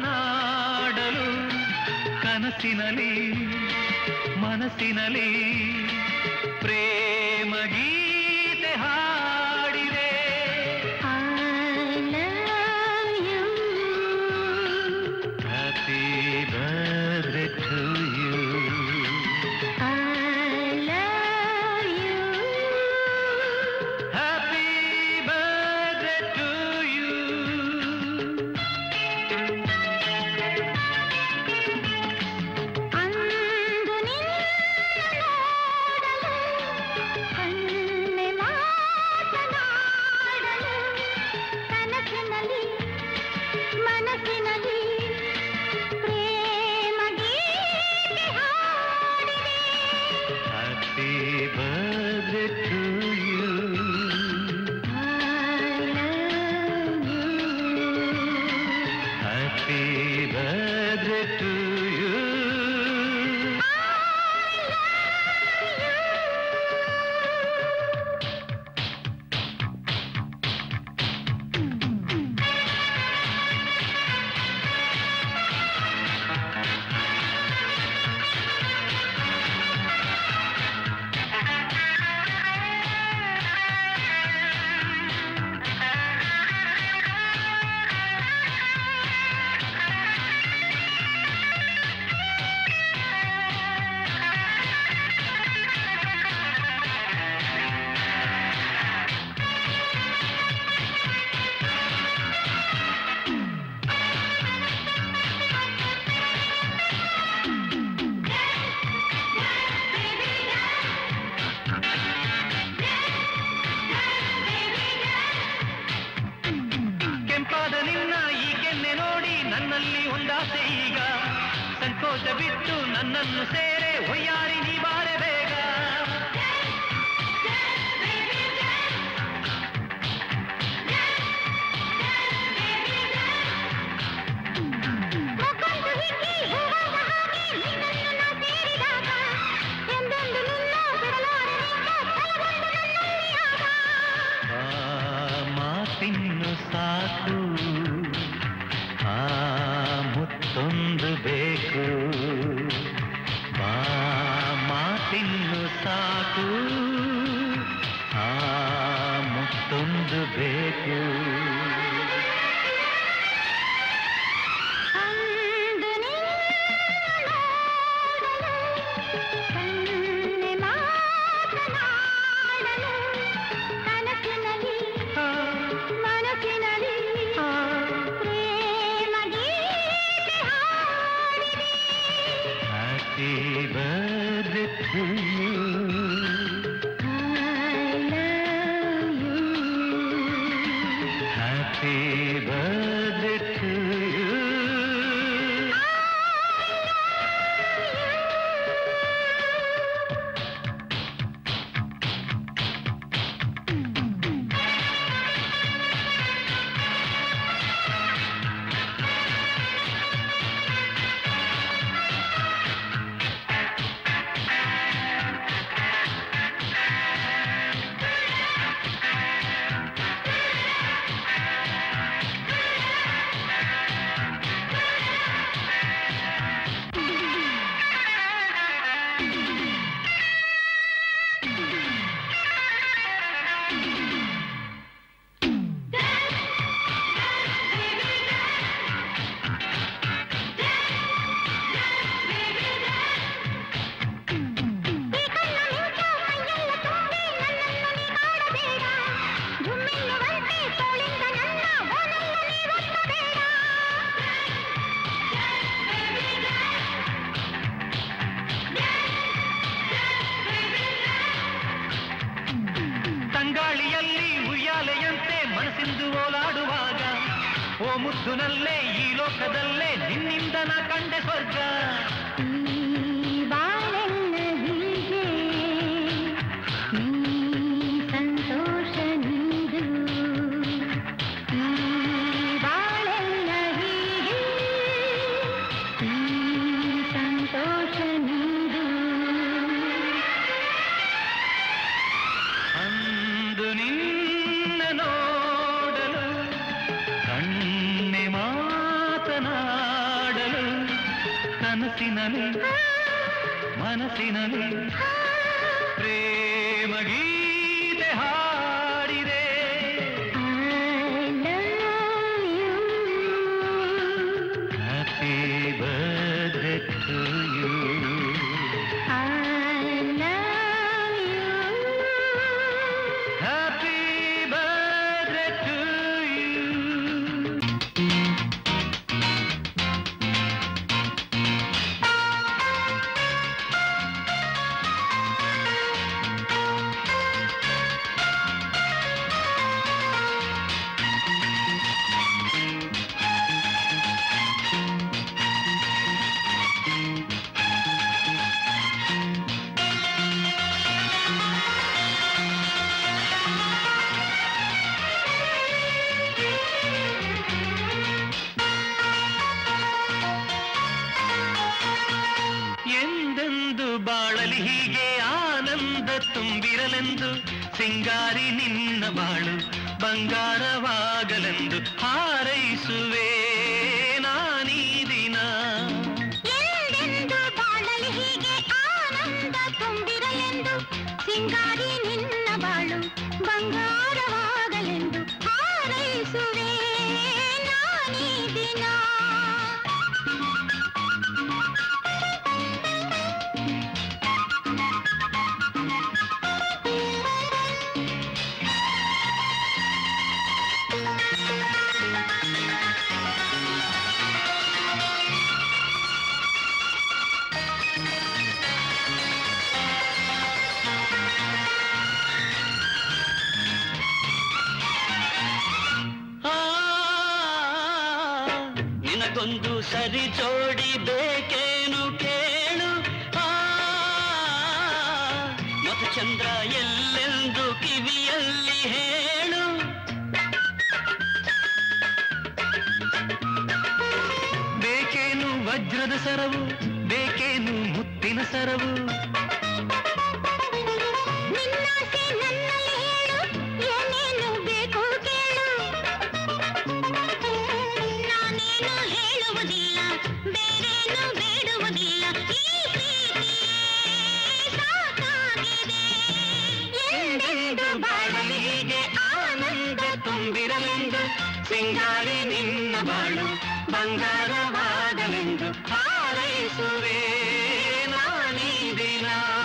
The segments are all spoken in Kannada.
ಮಾತನಾಡಲು ಕನಸಿನಲಿ ಮನಸ್ಸಿನಲಿ ಪ್ರೇಮ ಗೀತೆ ಹಾಡಿದೆ happy birthday to you happy birthday to you ಅಂದು ನಿನ್ನ ನೋಡಲು ಕಣ್ಣೆ ಮಾತನಾಡಲು ಕನಸಿನಲ್ಲಿ ಮನಸ್ಸಿನಲ್ಲಿ ಪ್ರೇಮ ಗೀತೆ ಹಾಡಿದೆ happy birthday to you happy birthday to you ಕೆಂಪಾದ ನಿನ್ನ ಈ ಕೆನ್ನೆ ನೋಡಿ ನನ್ನಲ್ಲಿ ಒಂದಾಸೆ ಈಗ ಸಂಕೋಚ ಬಿಟ್ಟು ನನ್ನನ್ನು ಸೇರೆ ಒಯ್ಯಾರಿ ನೀ ಬಾರೆ ಬೇಗ ಮುಖಂದು ಹಿಕ್ಕಿ ಹೂವಾದ ಹಾಗೆ ನಿನ್ನನ್ನು ನಾ ಸೇರಿದಾಗ ಎಂದೆಂದು ನಿನ್ನ ಬಿಡಲಾರೆ ನಿನ್ನ ಕಲಗೊಂಡು ನನ್ನಲ್ಲಿ ಆಗ ಆ ಮಾತಿನ್ನು ಸಾಕು ಆ ಮುತ್ತೊಂದು ಬೇಕು ಬಾ ಮಾತಿನ್ನು ಸಾಕು ಆ ಮುತ್ತೊಂದು ಬೇಕು ಅಂದು ನಿನ್ನ ನೋಡಲು ಕಣ್ಣೆ ಮಾತನಾಡಲು ಕನಸಿನಲ್ಲಿ ಮನಸ್ಸಿನಲ್ಲಿ ಪ್ರೇಮ ಗೀತೆ ಹಾಡಿದೆ happy birthday to you happy birthday to you ತಂಗಾಳಿಯಲ್ಲಿ ಉಯ್ಯಾಲೆಯಂತೆ ಮನಸ್ಸಿಂದು ಓಲಾಡುವಾಗ ಓ ಮುದ್ದುನಲ್ಲೇ ಈ ಲೋಕದಲ್ಲೇ ನಿನ್ನಿಂದ ನಾ ಕಂಡೆ ಸ್ವರ್ಗ ಸಂತೋಷ ನೀಡು ಈ ಬಾಳೆಲ್ಲ ಹೀಗೆ ಈ ಸಂತೋಷ ನೀಡು ಅಂದು ನಿನ್ನ ನೋಡಲು ಕಣ್ಣೆ ಮಾತನಾಡಲು ಕನಸಿನಲ್ಲಿ ಮನಸ್ಸಿನಲ್ಲಿ ಪ್ರೇಮ ಗೀತೆ ಹಾಡಿದೆ happy birthday to you happy birthday to you ಎಂದೆಂದು ಬಾಳಲಿ ಹೀಗೆ ಆನಂದ ತುಂಬಿರಲೆಂದು ಸಿಂಗಾರಿ ನಿನ್ನ ಬಾಳು ಬಂಗಾರವಾಗಲೆಂದು ಹಾರೈಸುವೆ ನಾನೀ ದಿನ ಎಂದೆಂದು ಬಾಳಲಿ ಹೀಗೆ ಆನಂದ ತುಂಬಿರಲೆಂದು ಸಿಂಗಾರಿ ನಿನ್ನ ಬಾಳು ಬಂಗಾರವಾಗಲೆಂದು ಹಾರೈಸುವೆ ನಾನೀ ದಿನ ಆ, ನಿನಗೊಂದು ಸರಿ ಜೋಡಿ ಬೇಕೇನು ಕೇಳು ಆ, ಮಧುಚಂದ್ರ ಎಲ್ಲೆಂದು ಕಿವಿಯಲ್ಲಿ ಹೇಳು ಬೇಕೇನು ವಜ್ರದ ಸರವು ಬೇಕೇನು ಮುತ್ತಿನ ಸರವು ನಿನ್ನಾಸೆ ನನ್ನಲ್ಲಿ ಹೇಳು ಏನೇನು ಬೇಕು ಕೇಳು ನಾನೇನು ಹೇಳುವುದಿಲ್ಲ ಬೇರೇನು ಬೇಡುವುದಿಲ್ಲ ಈ ಪ್ರೀತಿ ಸಾಕಾಗಿದೆ ಎಂದೆಂದು ಬಾಳಲಿ ಹೀಗೆ ಆನಂದ ತುಂಬಿರಲೆಂದು ಸಿಂಗಾರಿ ನಿನ್ನ ಬಾಳು ಬಂಗಾರವಾಗಲೆಂದು ಹಾರೈಸುವೆ ನಾನೀ ದಿನ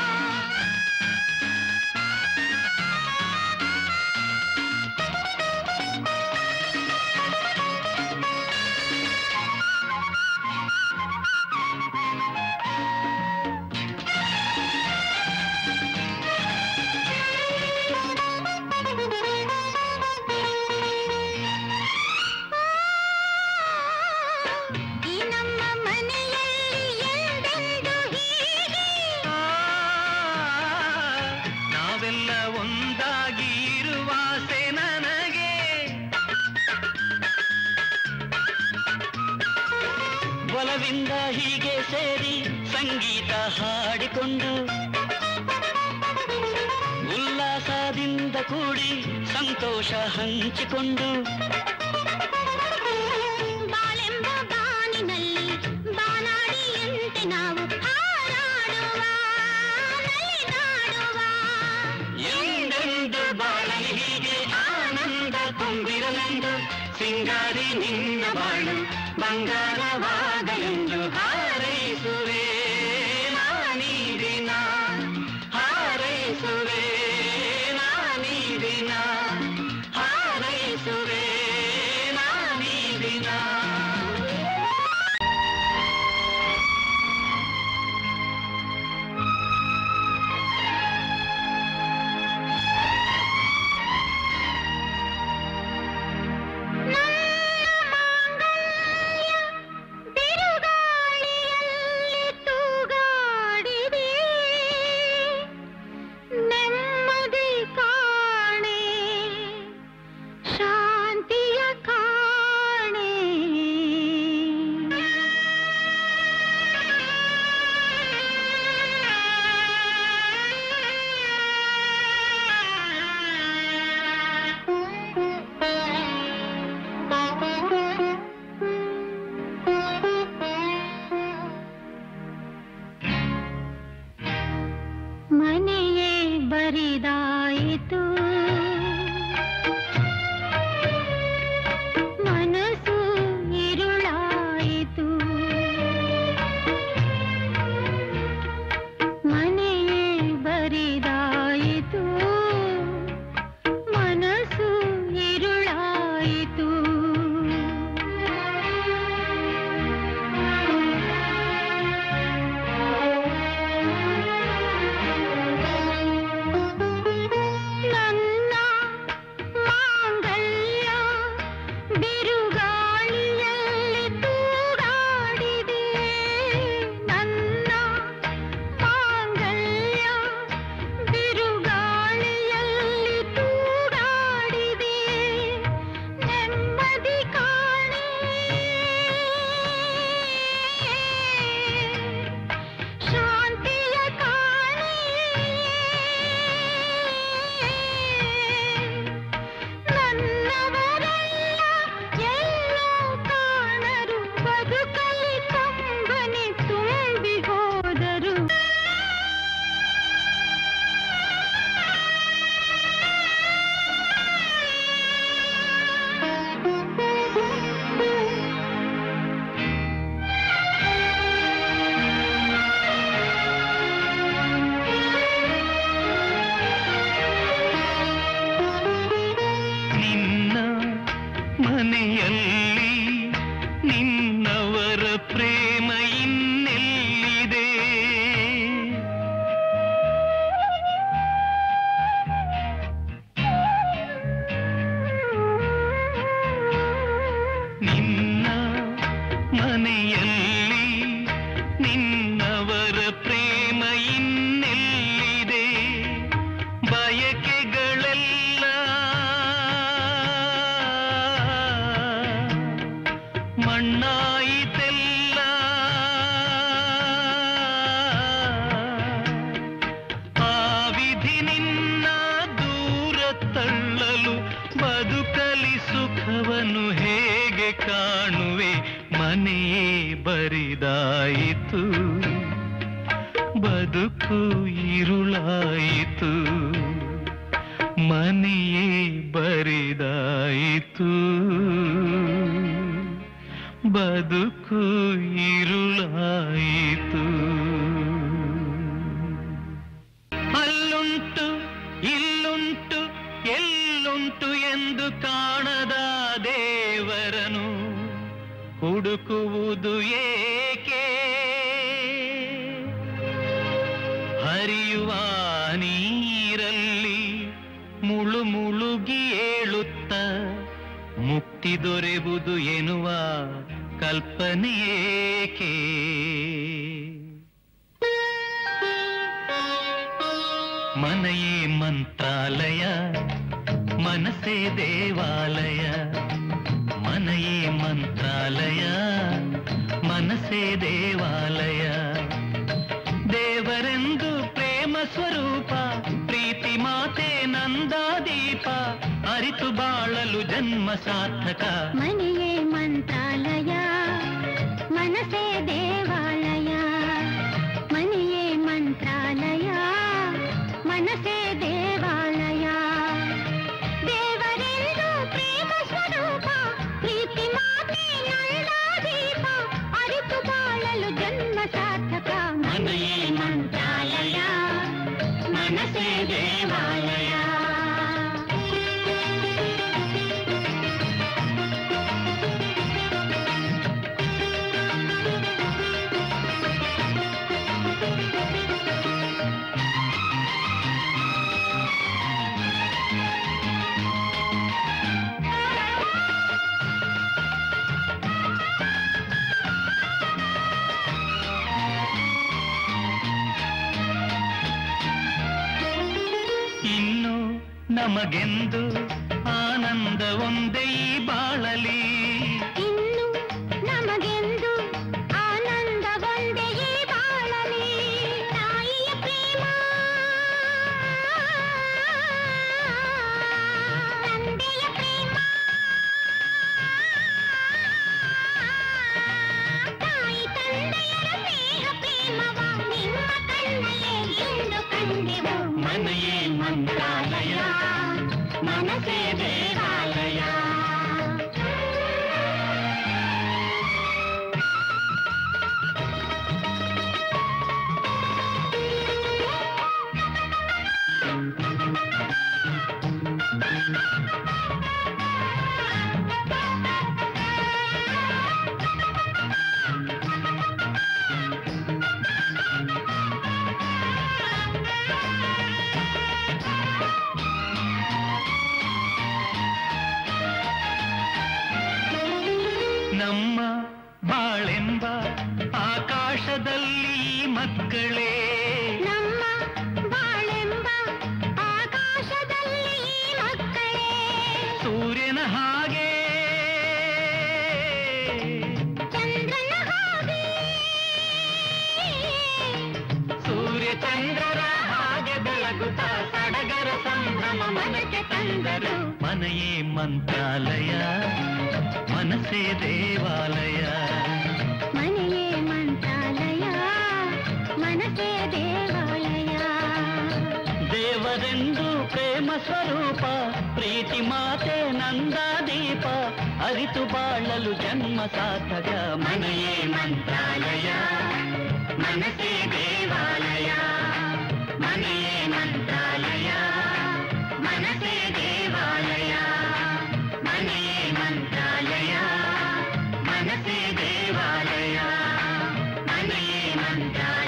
ಈ ನಮ್ಮ ಮನೆಯಲ್ಲಿ ಎಂದೆಂದು ಹೀಗೆ ಆ, ನಾವೆಲ್ಲ ಒಂದಾಗಿ ಇರುವಾಸೆ ನನಗೆ ಒಲವಿಂದ ಹೀಗೆ ಸೇರಿ ಸಂಗೀತ ಹಾಡಿಕೊಂಡು ಉಲ್ಲಾಸದಿಂದ ಕೂಡಿ ಸಂತೋಷ ಹಂಚಿಕೊಂಡು ಬಾಳೆಂಬ ಬಾನಿನಲ್ಲಿ ಬಾನಾಡಿಯಂತೆ ನಾವು ಹಾರಾಡುವ ನಲಿದಾಡುವ ಎಂದೆಂದು ಬಾಳಲಿ ಹೀಗೆ ಆನಂದ ತುಂಬಿರಲೆಂದು ಸಿಂಗಾರಿ ನಿನ್ನ ಬಾಳು ಬಂಗಾರವಾಗಲೆಂದು ಹಾರೈಸುವೆ ನಾನೀ ದಿನ ಹಾರೈಸುವೆ ನಾನೀ ದಿನ ಹಾರೈಸುವೆ ನಾನೀ ದಿನ ನನ್ನ ಮಾಂಗಲ್ಯ ಬರಿದಾಯಿತು ಬದುಕು ಇರುಳಾಯಿತು ಮನೆಯೇ ಬರಿದಾಯಿತು ಬದುಕು ಇರುಳಾಯಿತು ಅಲ್ಲುಂಟು ಇಲ್ಲುಂಟು ಎಲ್ಲುಂಟು ಎಂದು ಕಾಣದ ದೇವರನು ಹುಡುಕುವುದು ಏಕೆ ಹರಿಯುವ ನೀರಲ್ಲಿ ಮುಳು ಮುಳುಗಿ ಏಳುತ್ತ ಮುಕ್ತಿ ದೊರೆವುದು ಎನ್ನುವ ಕಲ್ಪನೆಯೇಕೆ ಮನೆಯೇ ಮಂತ್ರಾಲಯ ಮನಸ್ಸೇ ದೇವಾಲಯ ಮನೆಯೇ ಮಂತ್ರಾಲಯ ಮನಸ್ಸೇ ದೇವಾಲಯ ದೇವರೆಂದು ಪ್ರೇಮ ಸ್ವರೂಪ ಪ್ರೀತಿ ಮಾತೆ ನಂದಾದೀಪ ಅರಿತು ಬಾಳಲು ಜನ್ಮ ಸಾರ್ಥಕ ಮನೆಯೇ ಮಂತ್ರಾಲಯ ಮನಸೇ ದೇವಾಲಯ ಮನೆಯೇ ಮಂತ್ರಾಲಯ ಮನಸೇ ದೇವಾಲಯ ದೇವರೆಂದು ಪ್ರೇಮ ಸ್ವರೂಪ ಪ್ರೀತಿ ಮಾತೆ ನಂದಾದೀಪ ಅರಿತು ಬಾಳಲು ಜನ್ಮ ಸಾರ್ಥಕ ಮನೆಯೇ ಮಂತ್ರಾಲಯ ಮನಸೇ ದೇವಾಲಯ ಇನ್ನು ನಮಗೆಂದು ಆನಂದ ಒಂದೇ ಈ ಬಾಳಲಿ ಇನ್ನು ನಮಗೆಂದು ಆನಂದ ಒಂದೇ ಈ ಬಾಳಲಿ ತಾಯಿಯ ಪ್ರೇಮ ತಂದೆಯ ಪ್ರೇಮ ತಾಯಿ ತಂದೆಯರ ಸ್ನೇಹ ಪ್ರೇಮವ ನಿಮ್ಮ ಕಣ್ಣಲ್ಲೇ ಇಂದು ಕಂಡೆವು ಮನೆಯೇ ಮಂತ್ರಾಲಯ ಮನಸೇ ದೇವಾಲಯ ನಮ್ಮ ಬಾಳೆಂಬ ಆಕಾಶದಲ್ಲಿ ಈ ಮಕ್ಕಳೇ ನಮ್ಮ ಬಾಳೆಂಬ ಆಕಾಶದಲ್ಲಿ ಈ ಮಕ್ಕಳೇ ಸೂರ್ಯನ ಹಾಗೆ ಚಂದ್ರನ ಹಾಗೆ ಸೂರ್ಯ ಚಂದ್ರರ ಹಾಗೆ ಬೆಳಗುತ್ತ ಸಡಗರ ಸಂಭ್ರಮ ಮನಕ್ಕೆ ತಂದರು ಮನೆಯೇ ಮಂತ್ರಾಲಯ ಮನಸ್ಸೇ ದೇವಾಲಯ ಮನೆಯೇ ಮಂತ್ರಾಲಯ ಮನಸೇ ದೇವಾಲಯ ದೇವರೆಂದು ಪ್ರೇಮ ಸ್ವರೂಪ ಪ್ರೀತಿ ಮಾತೆ ನಂದಾದೀಪ ಅರಿತು ಬಾಳಲು ಜನ್ಮ ಸಾರ್ಥಕ ಮನೆಯೇ ಮಂತ್ರಾಲಯ ಮನಸ್ಸೇ ದೇವಾಲಯ ಮನೆಯೇ ಮಂತ್ರಾಲಯ ಮನಸ್ಸೇ ದೇವಾಲಯ ಮನೆಯೇ ಮಂತ್ರಾಲಯ ಮನಸ್ಸೇ ದೇವಾಲಯ ಮನೆಯೇ ಮಂತ್ರಾಲಯ